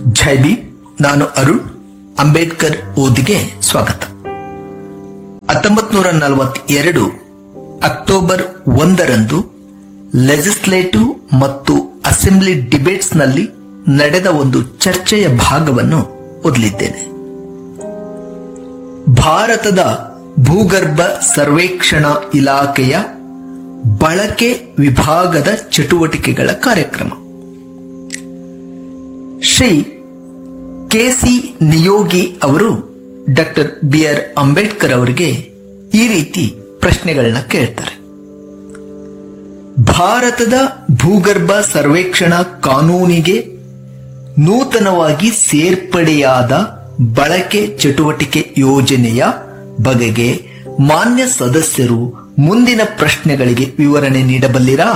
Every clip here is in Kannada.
ಜೈ ಭೀಮ್ ನಾನು ಅರುಣ್ ಅಂಬೇಡ್ಕರ್ ಓದಿಗೆ ಸ್ವಾಗತ ಹತ್ತೊಂಬತ್ ನೂರ ನಲವತ್ತೆರಡು ಅಕ್ಟೋಬರ್ ಒಂದರಂದು ಲೆಜಿಸ್ಲೇಟಿವ್ ಮತ್ತು ಅಸೆಂಬ್ಲಿ ಡಿಬೇಟ್ಸ್ ನಲ್ಲಿ ನಡೆದ ಒಂದು ಚರ್ಚೆಯ ಭಾಗವನ್ನು ಓದಲಿದ್ದೇನೆ ಭಾರತದ ಭೂಗರ್ಭ ಸರ್ವೇಕ್ಷಣಾ ಇಲಾಖೆಯ ಬಳಕೆ ವಿಭಾಗದ ಚಟುವಟಿಕೆಗಳ ಕಾರ್ಯಕ್ರಮ ಶ್ರೀ ಕೆಸಿ ನಿಯೋಗಿ ಅವರು ಡಾಕ್ಟರ್ ಬಿ ಆರ್ ಅಂಬೇಡ್ಕರ್ ಅವರಿಗೆ ಈ ರೀತಿ ಪ್ರಶ್ನೆಗಳನ್ನ ಕೇಳ್ತಾರೆ ಭಾರತದ ಭೂಗರ್ಭ ಸರ್ವೇಕ್ಷಣಾ ಕಾನೂನಿಗೆ ನೂತನವಾಗಿ ಸೇರ್ಪಡೆಯಾದ ಬಳಕೆ ಚಟುವಟಿಕೆ ಯೋಜನೆಯ ಬಗೆಗೆ ಮಾನ್ಯ ಸದಸ್ಯರು ಮುಂದಿನ ಪ್ರಶ್ನೆಗಳಿಗೆ ವಿವರಣೆ ನೀಡಬಲ್ಲಿರಾ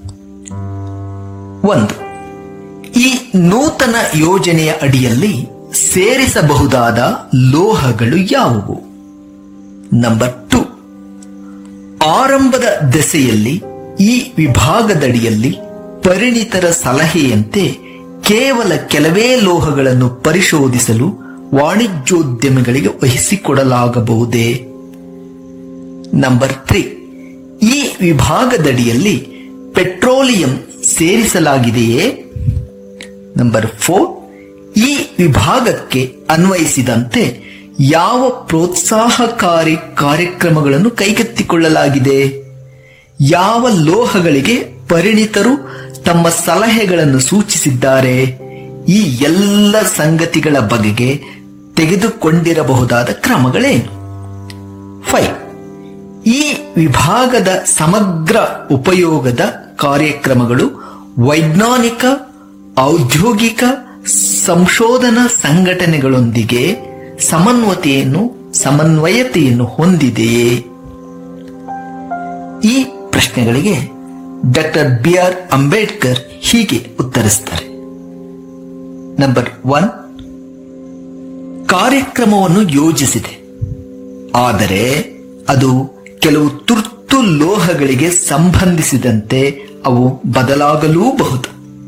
ಒಂದು ಈ ನೂತನ ಯೋಜನೆಯ ಅಡಿಯಲ್ಲಿ ಸೇರಿಸಬಹುದಾದ ಲೋಹಗಳು ಯಾವುವು ನಂಬರ್ ಟು ಆರಂಭದ ದೆಸೆಯಲ್ಲಿ ಈ ವಿಭಾಗದಡಿಯಲ್ಲಿ ಪರಿಣಿತರ ಸಲಹೆಯಂತೆ ಕೇವಲ ಕೆಲವೇ ಲೋಹಗಳನ್ನು ಪರಿಶೋಧಿಸಲು ವಾಣಿಜ್ಯೋದ್ಯಮಿಗಳಿಗೆ ವಹಿಸಿಕೊಡಲಾಗಬಹುದೇ ನಂಬರ್ ತ್ರೀ ಈ ವಿಭಾಗದಡಿಯಲ್ಲಿ ಪೆಟ್ರೋಲಿಯಂ ಸೇರಿಸಲಾಗಿದೆಯೇ ನಂಬರ್ ಫೋರ್ ಈ ವಿಭಾಗಕ್ಕೆ ಅನ್ವಯಿಸಿದಂತೆ ಯಾವ ಪ್ರೋತ್ಸಾಹಕಾರಿ ಕಾರ್ಯಕ್ರಮಗಳನ್ನು ಕೈಗೆತ್ತಿಕೊಳ್ಳಲಾಗಿದೆ ಯಾವ ಲೋಹಗಳಿಗೆ ಪರಿಣಿತರು ತಮ್ಮ ಸಲಹೆಗಳನ್ನು ಸೂಚಿಸಿದ್ದಾರೆ ಈ ಎಲ್ಲ ಸಂಗತಿಗಳ ಬಗೆಗೆ ತೆಗೆದುಕೊಂಡಿರಬಹುದಾದ ಕ್ರಮಗಳೇನು ಫೈವ್ ಈ ವಿಭಾಗದ ಸಮಗ್ರ ಉಪಯೋಗದ ಕಾರ್ಯಕ್ರಮಗಳು ವೈಜ್ಞಾನಿಕ ಔದ್ಯೋಗಿಕ ಸಂಶೋಧನಾ ಸಂಘಟನೆಗಳೊಂದಿಗೆ ಸಮನ್ವತೆಯನ್ನು ಸಮನ್ವಯತೆಯನ್ನು ಹೊಂದಿದೆಯೇ ಈ ಪ್ರಶ್ನೆಗಳಿಗೆ ಡಾಕ್ಟರ್ ಬಿ ಆರ್ ಅಂಬೇಡ್ಕರ್ ಹೀಗೆ ಉತ್ತರಿಸ್ತಾರೆ ನಂಬರ್ ಒನ್ ಕಾರ್ಯಕ್ರಮವನ್ನು ಯೋಜಿಸಿದೆ ಆದರೆ ಅದು ಕೆಲವು ತುರ್ತು ಲೋಹಗಳಿಗೆ ಸಂಬಂಧಿಸಿದಂತೆ ಅವು ಬದಲಾಗಲೂಬಹುದು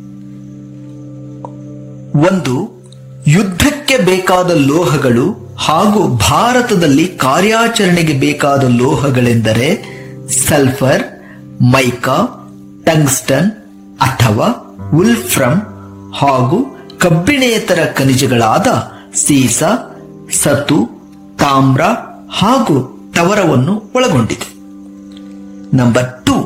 ಒಂದು ಯುದ್ಧಕ್ಕೆ ಬೇಕಾದ ಲೋಹಗಳು ಹಾಗೂ ಭಾರತದಲ್ಲಿ ಕಾರ್ಯಾಚರಣೆಗೆ ಬೇಕಾದ ಲೋಹಗಳೆಂದರೆ ಸಲ್ಫರ್ ಮೈಕಾ ಟಂಗ್ಸ್ಟನ್ ಅಥವಾ ಉಲ್ಫ್ರಮ್ ಹಾಗೂ ಕಬ್ಬಿಣೇತರ ಖನಿಜಗಳಾದ ಸೀಸ ಸತು ತಾಮ್ರ ಹಾಗೂ ತವರವನ್ನು ಒಳಗೊಂಡಿದೆ ನಂಬರ್ ಟು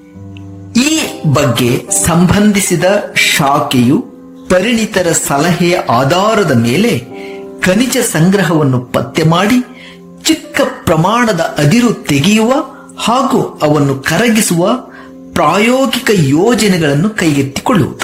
ಈ ಬಗ್ಗೆ ಸಂಬಂಧಿಸಿದ ಶಾಖೆಯು ಪರಿಣಿತರ ಸಲಹೆಯ ಆಧಾರದ ಮೇಲೆ ಖನಿಜ ಸಂಗ್ರಹವನ್ನು ಪತ್ತೆ ಮಾಡಿ ಚಿಕ್ಕ ಪ್ರಮಾಣದ ಅದಿರು ತೆಗೆಯುವ ಹಾಗೂ ಅವನ್ನು ಕರಗಿಸುವ ಪ್ರಾಯೋಗಿಕ ಯೋಜನೆಗಳನ್ನು ಕೈಗೆತ್ತಿಕೊಳ್ಳುವುದು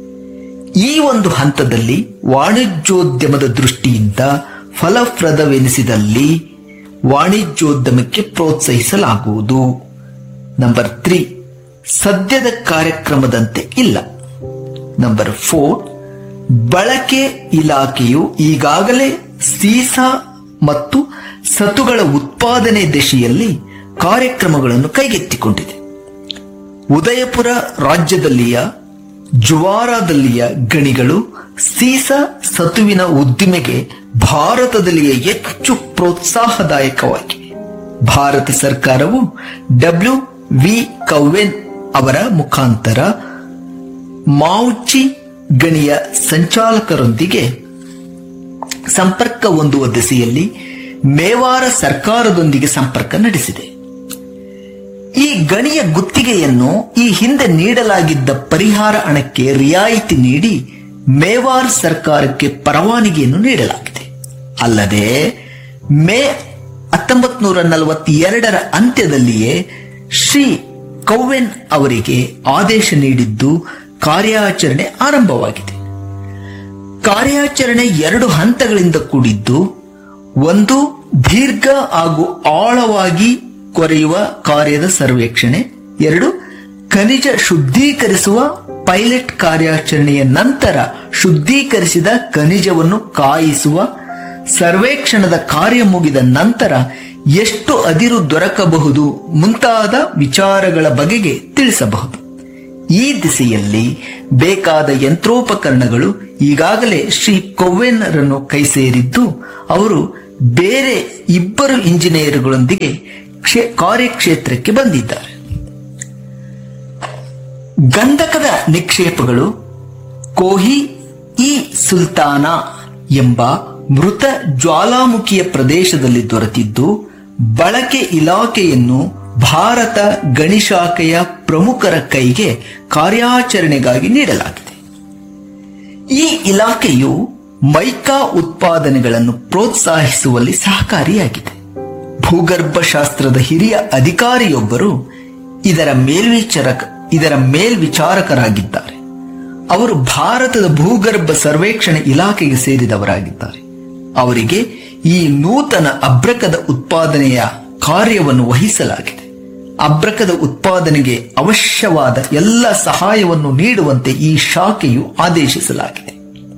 ಈ ಒಂದು ಹಂತದಲ್ಲಿ ವಾಣಿಜ್ಯೋದ್ಯಮದ ದೃಷ್ಟಿಯಿಂದ ಫಲಪ್ರದವೆನಿಸಿದಲ್ಲಿ ವಾಣಿಜ್ಯೋದ್ಯಮಕ್ಕೆ ಪ್ರೋತ್ಸಾಹಿಸಲಾಗುವುದು ನಂಬರ್ ತ್ರೀ ಸದ್ಯದ ಕಾರ್ಯಕ್ರಮದಂತೆ ಇಲ್ಲ ನಂಬರ್ ಫೋರ್ ಬಳಕೆ ಇಲಾಖೆಯು ಈಗಾಗಲೇ ಸೀಸಾ ಮತ್ತು ಸತುಗಳ ಉತ್ಪಾದನೆ ದಿಶೆಯಲ್ಲಿ ಕಾರ್ಯಕ್ರಮಗಳನ್ನು ಕೈಗೆತ್ತಿಕೊಂಡಿದೆ ಉದಯಪುರ ರಾಜ್ಯದಲ್ಲಿಯ ಜುವಾರದಲ್ಲಿಯ ಗಣಿಗಳು ಸೀಸ ಸತುವಿನ ಉದ್ದಿಮೆಗೆ ಭಾರತದಲ್ಲಿಯೇ ಹೆಚ್ಚು ಪ್ರೋತ್ಸಾಹದಾಯಕವಾಗಿವೆ ಭಾರತ ಸರ್ಕಾರವು ಡಬ್ಲ್ಯೂ ವಿ ಕೌವೆನ್ ಅವರ ಮುಖಾಂತರ ಮಾವುಚಿ ಗಣಿಯ ಸಂಚಾಲಕರೊಂದಿಗೆ ಸಂಪರ್ಕ ಹೊಂದುವ ದಿಸೆಯಲ್ಲಿ ಮೇವಾರ ಸರ್ಕಾರದೊಂದಿಗೆ ಸಂಪರ್ಕ ನಡೆಸಿದೆ ಈ ಗಣಿಯ ಗುತ್ತಿಗೆಯನ್ನು ಈ ಹಿಂದೆ ನೀಡಲಾಗಿದ್ದ ಪರಿಹಾರ ಹಣಕ್ಕೆ ರಿಯಾಯಿತಿ ನೀಡಿ ಮೇವಾರ್ ಸರ್ಕಾರಕ್ಕೆ ಪರವಾನಗಿಯನ್ನು ನೀಡಲಾಗಿದೆ ಅಲ್ಲದೆ ಮೇ ಹತ್ತೊಂಬತ್ ನೂರ ನಲವತ್ತೆರಡರ ಅಂತ್ಯದಲ್ಲಿಯೇ ಶ್ರೀ ಕೌವೆನ್ ಅವರಿಗೆ ಆದೇಶ ನೀಡಿದ್ದು ಕಾರ್ಯಾಚರಣೆ ಆರಂಭವಾಗಿದೆ ಕಾರ್ಯಾಚರಣೆ ಎರಡು ಹಂತಗಳಿಂದ ಕೂಡಿದ್ದು ಒಂದು ದೀರ್ಘ ಹಾಗೂ ಆಳವಾಗಿ ಕೊರೆಯುವ ಕಾರ್ಯದ ಸರ್ವೇಕ್ಷಣೆ ಎರಡು ಖನಿಜ ಶುದ್ಧೀಕರಿಸುವ ಪೈಲಟ್ ಕಾರ್ಯಾಚರಣೆಯ ನಂತರ ಶುದ್ಧೀಕರಿಸಿದ ಖನಿಜವನ್ನು ಕಾಯಿಸುವ ಸರ್ವೇಕ್ಷಣದ ಕಾರ್ಯ ಮುಗಿದ ನಂತರ ಎಷ್ಟು ಅದಿರು ದೊರಕಬಹುದು ಮುಂತಾದ ವಿಚಾರಗಳ ಬಗೆಗೆ ತಿಳಿಸಬಹುದು ಈ ದಿಸೆಯಲ್ಲಿ ಬೇಕಾದ ಯಂತ್ರೋಪಕರಣಗಳು ಈಗಾಗಲೇ ಶ್ರೀ ಕೊವ್ವೆನ್ನರನ್ನು ಕೈ ಸೇರಿದ್ದು ಅವರು ಬೇರೆ ಇಬ್ಬರು ಇಂಜಿನಿಯರ್ಗಳೊಂದಿಗೆ ಕ್ಷೇ- ಕಾರ್ಯಕ್ಷೇತ್ರಕ್ಕೆ ಬಂದಿದ್ದಾರೆ ಗಂಧಕದ ನಿಕ್ಷೇಪಗಳು ಕೋಹಿ ಇ ಸುಲ್ತಾನ ಎಂಬ ಮೃತ ಜ್ವಾಲಾಮುಖಿಯ ಪ್ರದೇಶದಲ್ಲಿ ದೊರೆತಿದ್ದು ಬಳಕೆ ಇಲಾಖೆಯನ್ನು ಭಾರತ ಗಣಿಶಾಖೆಯ ಪ್ರಮುಖರ ಕೈಗೆ ಕಾರ್ಯಾಚರಣೆಗಾಗಿ ನೀಡಲಾಗಿದೆ ಈ ಇಲಾಖೆಯು ಮೈಕಾ ಉತ್ಪಾದನೆಗಳನ್ನು ಪ್ರೋತ್ಸಾಹಿಸುವಲ್ಲಿ ಸಹಕಾರಿಯಾಗಿದೆ ಭೂಗರ್ಭಶಾಸ್ತ್ರದ ಹಿರಿಯ ಅಧಿಕಾರಿಯೊಬ್ಬರು ಇದರ ಮೇಲ್ವಿಚಾರಕ ಇದರ ಮೇಲ್ವಿಚಾರಕರಾಗಿದ್ದಾರೆ ಅವರು ಭಾರತದ ಭೂಗರ್ಭ ಸರ್ವೇಕ್ಷಣೆ ಇಲಾಖೆಗೆ ಸೇರಿದವರಾಗಿದ್ದಾರೆ ಅವರಿಗೆ ಈ ನೂತನ ಅಬ್ರಕದ ಉತ್ಪಾದನೆಯ ಕಾರ್ಯವನ್ನು ವಹಿಸಲಾಗಿದೆ ಅಬ್ರಕದ ಉತ್ಪಾದನೆಗೆ ಅವಶ್ಯವಾದ ಎಲ್ಲ ಸಹಾಯವನ್ನು ನೀಡುವಂತೆ ಈ ಶಾಖೆಯು ಆದೇಶಿಸಲಾಗಿದೆ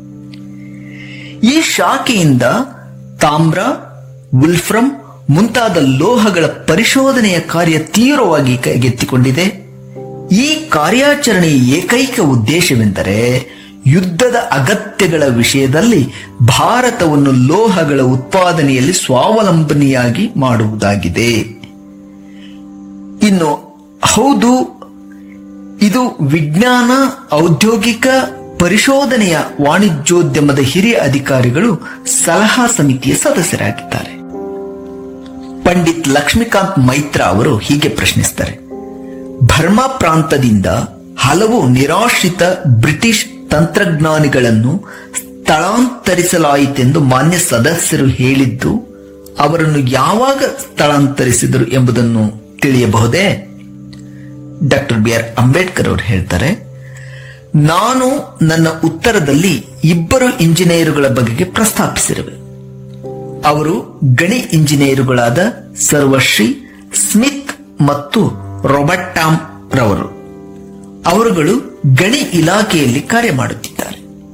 ಈ ಶಾಖೆಯಿಂದ ತಾಮ್ರ ವುಲ್ಫ್ರಮ್ ಮುಂತಾದ ಲೋಹಗಳ ಪರಿಶೋಧನೆಯ ಕಾರ್ಯ ತೀವ್ರವಾಗಿ ಕೈಗೆತ್ತಿಕೊಂಡಿದೆ ಈ ಕಾರ್ಯಾಚರಣೆಯ ಏಕೈಕ ಉದ್ದೇಶವೆಂದರೆ ಯುದ್ಧದ ಅಗತ್ಯಗಳ ವಿಷಯದಲ್ಲಿ ಭಾರತವನ್ನು ಲೋಹಗಳ ಉತ್ಪಾದನೆಯಲ್ಲಿ ಸ್ವಾವಲಂಬನೆಯಾಗಿ ಮಾಡುವುದಾಗಿದೆ ಇನ್ನು ಹೌದು ಇದು ವಿಜ್ಞಾನ ಔದ್ಯೋಗಿಕ ಪರಿಶೋಧನೆಯ ವಾಣಿಜ್ಯೋದ್ಯಮದ ಹಿರಿಯ ಅಧಿಕಾರಿಗಳು ಸಲಹಾ ಸಮಿತಿಯ ಸದಸ್ಯರಾಗಿದ್ದಾರೆ ಪಂಡಿತ್ ಲಕ್ಷ್ಮೀಕಾಂತ್ ಮೈತ್ರ ಅವರು ಹೀಗೆ ಪ್ರಶ್ನಿಸ್ತಾರೆ ಬರ್ಮಾ ಪ್ರಾಂತದಿಂದ ಹಲವು ನಿರಾಶ್ರಿತ ಬ್ರಿಟಿಷ್ ತಂತ್ರಜ್ಞಾನಿಗಳನ್ನು ಸ್ಥಳಾಂತರಿಸಲಾಯಿತೆಂದು ಮಾನ್ಯ ಸದಸ್ಯರು ಹೇಳಿದ್ದು ಅವರನ್ನು ಯಾವಾಗ ಸ್ಥಳಾಂತರಿಸಿದರು ಎಂಬುದನ್ನು ತಿಳಿಯಬಹುದೇ ಡಾಕ್ಟರ್ ಬಿ ಆರ್ ಅಂಬೇಡ್ಕರ್ ಅವರು ಹೇಳ್ತಾರೆ ನಾನು ನನ್ನ ಉತ್ತರದಲ್ಲಿ ಇಬ್ಬರು ಇಂಜಿನಿಯರುಗಳ ಬಗೆಗೆ ಪ್ರಸ್ತಾಪಿಸಿರುವೆ ಅವರು ಗಣಿ ಇಂಜಿನಿಯರುಗಳಾದ ಸರ್ವಶ್ರೀ ಸ್ಮಿತ್ ಮತ್ತು ರೊಬರ್ಟಾಮ್ ರವರು ಅವರುಗಳು ಗಣಿ ಇಲಾಖೆಯಲ್ಲಿ ಕಾರ್ಯ ಮಾಡುತ್ತಿದ್ದಾರೆ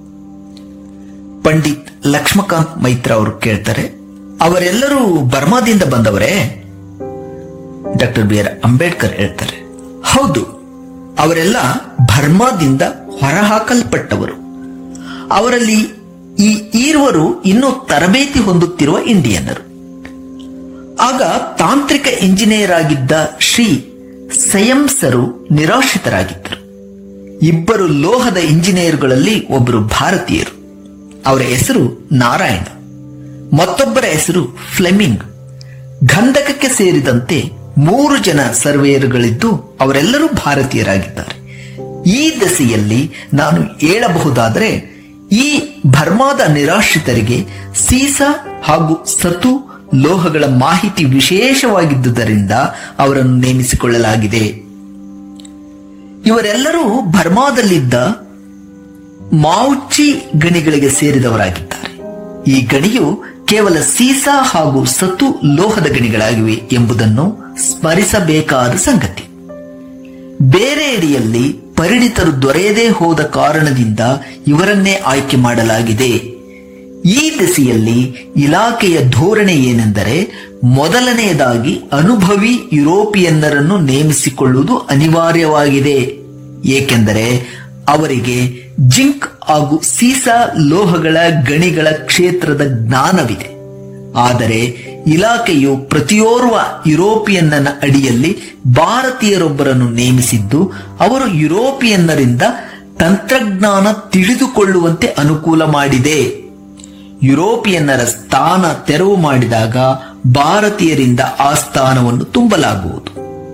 ಪಂಡಿತ್ ಲಕ್ಷ್ಮಕಾಂತ್ ಮೈತ್ರ ಅವರು ಕೇಳ್ತಾರೆ ಅವರೆಲ್ಲರೂ ಬರ್ಮಾದಿಂದ ಬಂದವರೇ ಡಾಕ್ಟರ್ ಬಿ ಆರ್ ಅಂಬೇಡ್ಕರ್ ಹೇಳ್ತಾರೆ ಹೌದು ಅವರೆಲ್ಲ ಬರ್ಮಾದಿಂದ ಹೊರಹಾಕಲ್ಪಟ್ಟವರು ಅವರಲ್ಲಿ ಈ ಈರುವರು ಇನ್ನೂ ತರಬೇತಿ ಹೊಂದುತ್ತಿರುವ ಇಂಡಿಯನ್ನರು ಆಗ ತಾಂತ್ರಿಕ ಇಂಜಿನಿಯರ್ ಆಗಿದ್ದ ಶ್ರೀ ಸಯಂಸರು ನಿರಾಶ್ರಿತರಾಗಿದ್ದರು ಇಬ್ಬರು ಲೋಹದ ಇಂಜಿನಿಯರ್ಗಳಲ್ಲಿ ಒಬ್ಬರು ಭಾರತೀಯರು ಅವರ ಹೆಸರು ನಾರಾಯಣ ಮತ್ತೊಬ್ಬರ ಹೆಸರು ಫ್ಲೆಮಿಂಗ್ ಗಂಧಕಕ್ಕೆ ಸೇರಿದಂತೆ ಮೂರು ಜನ ಸರ್ವೇಯರ್ಗಳಿದ್ದು ಅವರೆಲ್ಲರೂ ಭಾರತೀಯರಾಗಿದ್ದಾರೆ ಈ ದೆಸೆಯಲ್ಲಿ ನಾನು ಹೇಳಬಹುದಾದರೆ ಈ ಬರ್ಮಾದ ನಿರಾಶ್ರಿತರಿಗೆ ಸೀಸ ಹಾಗೂ ಸತು ಲೋಹಗಳ ಮಾಹಿತಿ ವಿಶೇಷವಾಗಿದ್ದುದರಿಂದ ಅವರನ್ನು ನೇಮಿಸಿಕೊಳ್ಳಲಾಗಿದೆ ಇವರೆಲ್ಲರೂ ಬರ್ಮಾದಲ್ಲಿದ್ದ ಮಾವುಚಿ ಗಣಿಗಳಿಗೆ ಸೇರಿದವರಾಗಿದ್ದಾರೆ ಈ ಗಣಿಯು ಕೇವಲ ಸೀಸಾ ಹಾಗೂ ಸತು ಲೋಹದ ಗಣಿಗಳಾಗಿವೆ ಎಂಬುದನ್ನು ಸ್ಮರಿಸಬೇಕಾದ ಸಂಗತಿ ಬೇರೆ ಏರಿಯಲ್ಲಿ ಪರಿಣಿತರು ದೊರೆಯದೇ ಹೋದ ಕಾರಣದಿಂದ ಇವರನ್ನೇ ಆಯ್ಕೆ ಮಾಡಲಾಗಿದೆ ಈ ದಿಸೆಯಲ್ಲಿ ಇಲಾಖೆಯ ಧೋರಣೆ ಏನೆಂದರೆ ಮೊದಲನೆಯದಾಗಿ ಅನುಭವಿ ಯುರೋಪಿಯನ್ನರನ್ನು ನೇಮಿಸಿಕೊಳ್ಳುವುದು ಅನಿವಾರ್ಯವಾಗಿದೆ ಏಕೆಂದರೆ ಅವರಿಗೆ ಜಿಂಕ್ ಹಾಗೂ ಸೀಸಾ ಲೋಹಗಳ ಗಣಿಗಳ ಕ್ಷೇತ್ರದ ಜ್ಞಾನವಿದೆ ಆದರೆ ಇಲಾಖೆಯು ಪ್ರತಿಯೋರ್ವ ಯುರೋಪಿಯನ್ನನ ಅಡಿಯಲ್ಲಿ ಭಾರತೀಯರೊಬ್ಬರನ್ನು ನೇಮಿಸಿದ್ದು ಅವರು ಯುರೋಪಿಯನ್ನರಿಂದ ತಂತ್ರಜ್ಞಾನ ತಿಳಿದುಕೊಳ್ಳುವಂತೆ ಅನುಕೂಲ ಮಾಡಿದೆ ಯುರೋಪಿಯನ್ನರ ಸ್ಥಾನ ತೆರವು ಮಾಡಿದಾಗ ಭಾರತೀಯರಿಂದ ಆ ಸ್ಥಾನವನ್ನು ತುಂಬಲಾಗುವುದು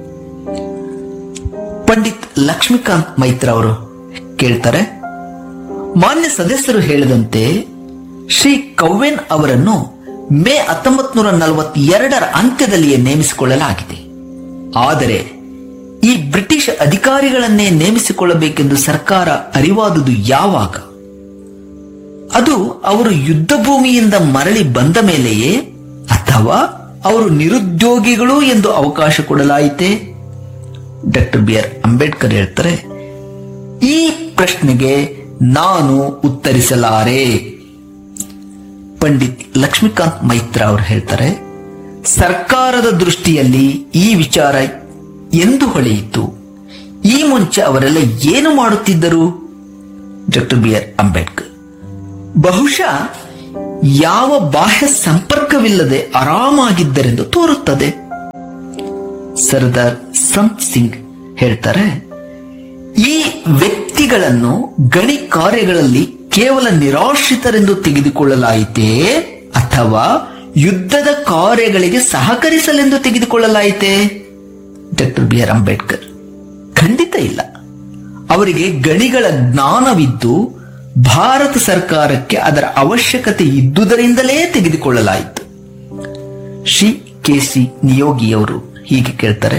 ಪಂಡಿತ್ ಲಕ್ಷ್ಮೀಕಾಂತ್ ಮೈತ್ರ ಅವರು ಕೇಳ್ತಾರೆ ಮಾನ್ಯ ಸದಸ್ಯರು ಹೇಳಿದಂತೆ ಶ್ರೀ ಕವ್ವೆನ್ ಅವರನ್ನು ಮೇ ಹತ್ತೊಂಬತ್ ನೂರ ನಲವತ್ತೆರಡರ ಅಂತ್ಯದಲ್ಲಿಯೇ ನೇಮಿಸಿಕೊಳ್ಳಲಾಗಿದೆ ಆದರೆ ಈ ಬ್ರಿಟಿಷ್ ಅಧಿಕಾರಿಗಳನ್ನೇ ನೇಮಿಸಿಕೊಳ್ಳಬೇಕೆಂದು ಸರ್ಕಾರ ಅರಿವಾದುದು ಯಾವಾಗ ಅದು ಅವರು ಯುದ್ಧ ಭೂಮಿಯಿಂದ ಮರಳಿ ಬಂದ ಮೇಲೆಯೇ ಅಥವಾ ಅವರು ನಿರುದ್ಯೋಗಿಗಳು ಎಂದು ಅವಕಾಶ ಕೊಡಲಾಯಿತೆ ಡಾಕ್ಟರ್ ಬಿ ಆರ್ ಅಂಬೇಡ್ಕರ್ ಹೇಳ್ತಾರೆ ಈ ಪ್ರಶ್ನೆಗೆ ನಾನು ಉತ್ತರಿಸಲಾರೆ ಪಂಡಿತ್ ಲಕ್ಷ್ಮೀಕಾಂತ್ ಮೈತ್ರ ಅವರು ಹೇಳ್ತಾರೆ ಸರ್ಕಾರದ ದೃಷ್ಟಿಯಲ್ಲಿ ಈ ವಿಚಾರ ಎಂದು ಹೊಳೆಯಿತು ಈ ಮುಂಚೆ ಅವರೆಲ್ಲ ಏನು ಮಾಡುತ್ತಿದ್ದರು ಡಾಕ್ಟರ್ ಬಿ ಆರ್ ಅಂಬೇಡ್ಕರ್ ಬಹುಶಃ ಯಾವ ಬಾಹ್ಯ ಸಂಪರ್ಕವಿಲ್ಲದೆ ಆರಾಮಾಗಿದ್ದರೆಂದು ತೋರುತ್ತದೆ ಸರ್ದಾರ್ ಸಂತ್ ಸಿಂಗ್ ಹೇಳ್ತಾರೆ ಈ ವ್ಯಕ್ತಿಗಳನ್ನು ಗಣಿ ಕಾರ್ಯಗಳಲ್ಲಿ ಕೇವಲ ನಿರಾಶ್ರಿತರೆಂದು ತೆಗೆದುಕೊಳ್ಳಲಾಯಿತೇ ಅಥವಾ ಯುದ್ಧದ ಕಾರ್ಯಗಳಿಗೆ ಸಹಕರಿಸಲೆಂದು ತೆಗೆದುಕೊಳ್ಳಲಾಯಿತೇ ಡಾಕ್ಟರ್ ಬಿ ಆರ್ ಅಂಬೇಡ್ಕರ್ ಖಂಡಿತ ಇಲ್ಲ ಅವರಿಗೆ ಗಣಿಗಳ ಜ್ಞಾನವಿದ್ದು ಭಾರತ ಸರ್ಕಾರಕ್ಕೆ ಅದರ ಅವಶ್ಯಕತೆ ಇದ್ದುದರಿಂದಲೇ ತೆಗೆದುಕೊಳ್ಳಲಾಯಿತು ಶ್ರೀ ಕೆ ಸಿ ನಿಯೋಗಿಯವರು ಹೀಗೆ ಕೇಳ್ತಾರೆ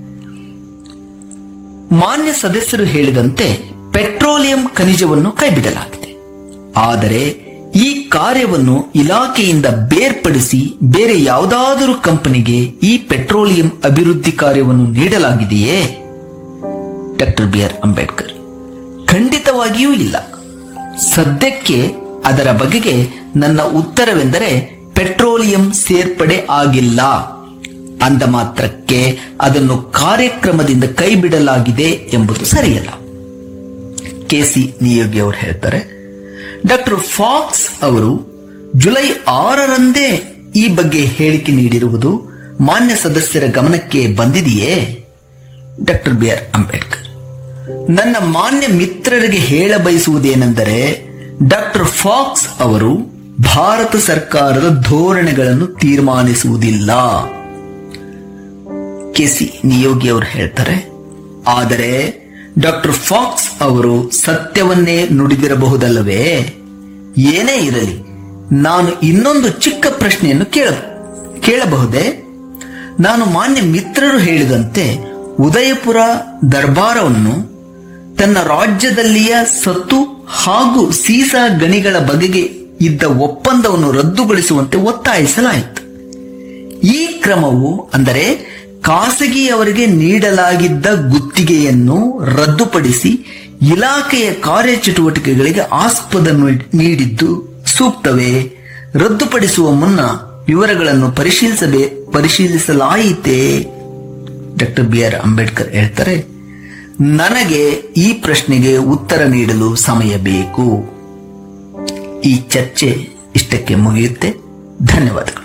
ಮಾನ್ಯ ಸದಸ್ಯರು ಹೇಳಿದಂತೆ ಪೆಟ್ರೋಲಿಯಂ ಖನಿಜವನ್ನು ಕೈಬಿಡಲಾಗಿದೆ ಆದರೆ ಈ ಕಾರ್ಯವನ್ನು ಇಲಾಖೆಯಿಂದ ಬೇರ್ಪಡಿಸಿ ಬೇರೆ ಯಾವುದಾದರೂ ಕಂಪನಿಗೆ ಈ ಪೆಟ್ರೋಲಿಯಂ ಅಭಿವೃದ್ಧಿ ಕಾರ್ಯವನ್ನು ನೀಡಲಾಗಿದೆಯೇ ಡಾಕ್ಟರ್ ಬಿ ಆರ್ ಅಂಬೇಡ್ಕರ್ ಖಂಡಿತವಾಗಿಯೂ ಇಲ್ಲ ಸದ್ಯಕ್ಕೆ ಅದರ ಬಗೆಗೆ ನನ್ನ ಉತ್ತರವೆಂದರೆ ಪೆಟ್ರೋಲಿಯಂ ಸೇರ್ಪಡೆ ಆಗಿಲ್ಲ ಅಂದ ಮಾತ್ರಕ್ಕೆ ಅದನ್ನು ಕಾರ್ಯಕ್ರಮದಿಂದ ಕೈಬಿಡಲಾಗಿದೆ ಎಂಬುದು ಸರಿಯಲ್ಲ ಕೆಸಿ ನಿಯೋಗಿ ಅವರು ಹೇಳ್ತಾರೆ ಡಾಕ್ಟರ್ ಫಾಕ್ಸ್ ಅವರು ಜುಲೈ ಆರರಂದೇ ಈ ಬಗ್ಗೆ ಹೇಳಿಕೆ ನೀಡಿರುವುದು ಮಾನ್ಯ ಸದಸ್ಯರ ಗಮನಕ್ಕೆ ಬಂದಿದೆಯೇ ಡಾಕ್ಟರ್ ಬಿ ಆರ್ ಅಂಬೇಡ್ಕರ್ ನನ್ನ ಮಾನ್ಯ ಮಿತ್ರರಿಗೆ ಹೇಳ ಬಯಸುವುದೇನೆಂದರೆ ಡಾಕ್ಟರ್ ಫಾಕ್ಸ್ ಅವರು ಭಾರತ ಸರ್ಕಾರದ ಧೋರಣೆಗಳನ್ನು ತೀರ್ಮಾನಿಸುವುದಿಲ್ಲ ಕೆಸಿ ನಿಯೋಗಿ ಅವರು ಹೇಳ್ತಾರೆ ಆದರೆ ಡಾಕ್ಟರ್ ಫಾಕ್ಸ್ ಅವರು ಸತ್ಯವನ್ನೇ ನುಡಿದಿರಬಹುದಲ್ಲವೇ ಏನೇ ಇರಲಿ ನಾನು ಇನ್ನೊಂದು ಚಿಕ್ಕ ಪ್ರಶ್ನೆಯನ್ನು ಕೇಳ ಕೇಳಬಹುದೇ ನಾನು ಮಾನ್ಯ ಮಿತ್ರರು ಹೇಳಿದಂತೆ ಉದಯಪುರ ದರ್ಬಾರವನ್ನು ತನ್ನ ರಾಜ್ಯದಲ್ಲಿಯ ಸತ್ತು ಹಾಗೂ ಸೀಸಾ ಗಣಿಗಳ ಬಗೆಗೆ ಇದ್ದ ಒಪ್ಪಂದವನ್ನು ರದ್ದುಗೊಳಿಸುವಂತೆ ಒತ್ತಾಯಿಸಲಾಯಿತು ಈ ಕ್ರಮವು ಅಂದರೆ ಖಾಸಗಿಯವರಿಗೆ ನೀಡಲಾಗಿದ್ದ ಗುತ್ತಿಗೆಯನ್ನು ರದ್ದುಪಡಿಸಿ ಇಲಾಖೆಯ ಕಾರ್ಯಚಟುವಟಿಕೆಗಳಿಗೆ ಆಸ್ಪದ ನೀ- ನೀಡಿದ್ದು ಸೂಕ್ತವೇ ರದ್ದುಪಡಿಸುವ ಮುನ್ನ ವಿವರಗಳನ್ನು ಪರಿಶೀಲಿಸಬೇ ಪರಿಶೀಲಿಸಲಾಯಿತೇ ಡಾಕ್ಟರ್ ಬಿ ಆರ್ ಅಂಬೇಡ್ಕರ್ ಹೇಳ್ತಾರೆ ನನಗೆ ಈ ಪ್ರಶ್ನೆಗೆ ಉತ್ತರ ನೀಡಲು ಸಮಯ ಬೇಕು ಈ ಚರ್ಚೆ ಇಷ್ಟಕ್ಕೆ ಮುಗಿಯುತ್ತೆ ಧನ್ಯವಾದಗಳು